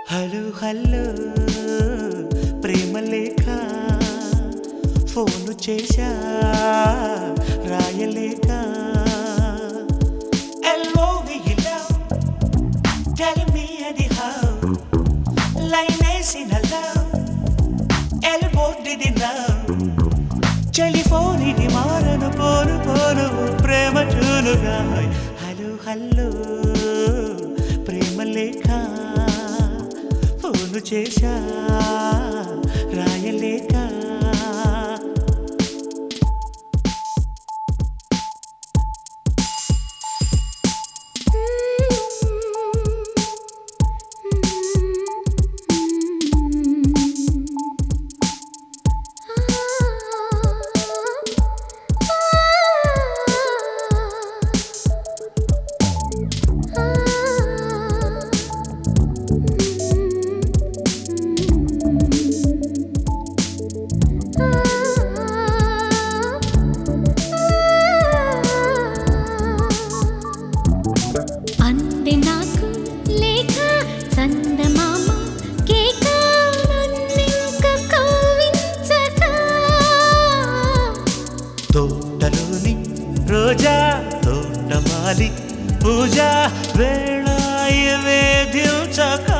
Hello hello ప్రేమ లేఖ phone చేశా రాయలేక LOVE love, tell me anyhow. Line వేసిన love, elbow did love. Telephone ఇది మారను పోను పోను ప్రేమ చూలుగా హలో హలో ప్రేమ లేఖ ఫోను చేశా రాయలేక అంది నాకు లేఖ చందమామ కేక నన్నింక కవ్వించక తోటలోని రోజా తోటమాలి పూజ వేళాయ వేధించక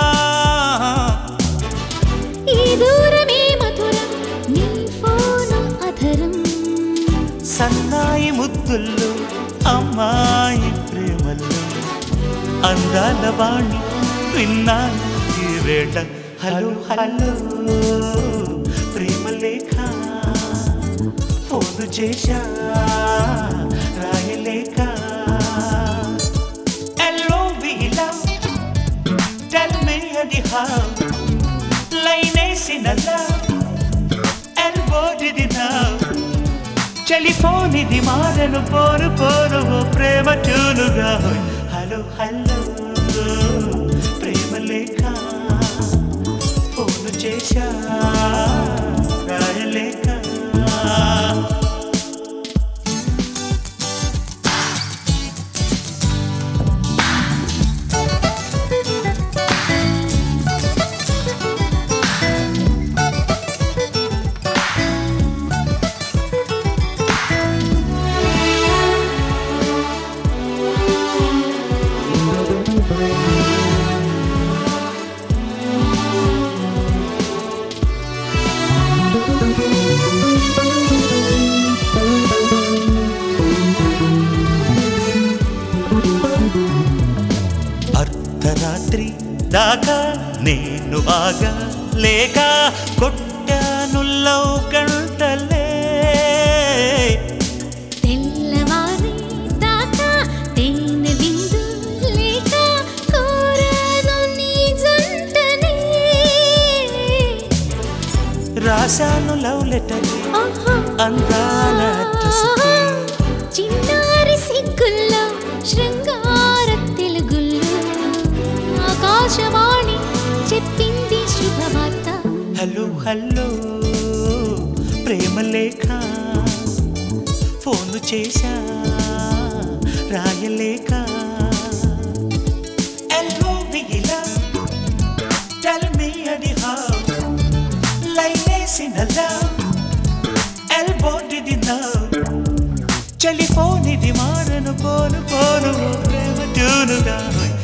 ఈ దూరమే మధురం నీ ఫోను అధరం సన్నాయి ముద్దుల్లో అమ్మాయి ప్రేమల్లో అందాల వాణి విన్నాను ఈ వేళ హలో హలో ప్రేమ లేఖ ఫోను చేశా రాయలేక LOVE love, tell me anyhow. Line వేసిన love, elbow did now. Telephone ఇది మారను పోరు పోరు ఓ ప్రేమ చూలుగా హలో హలో ప్రేమ లేఖ ఫోను చేశా రాయలేక అర్ధరాత్రి దాకా నేను ఆగా లేక కొట్టాను లవ్ గంటలే తెల్లవారి దాకా తేనె విందు లేక కోరాను నీ జంటనే రాశాను లవ్ లెటర్ ఆహా అందాల అడ్రస్కి. చిన్నారి సిగ్గుల్లో శృంగార తెలుగుల్లో ఆకాశవాణి చెప్పింది శుభవార్త హలో హలో ప్రేమ లేఖ ఫోను చేశా రాయలేక LOVE love, tell me anyhow. Line వేసిన love, elbow did now. Telephone ఇది మారను పోను పోను ప్రేమ చూనుగా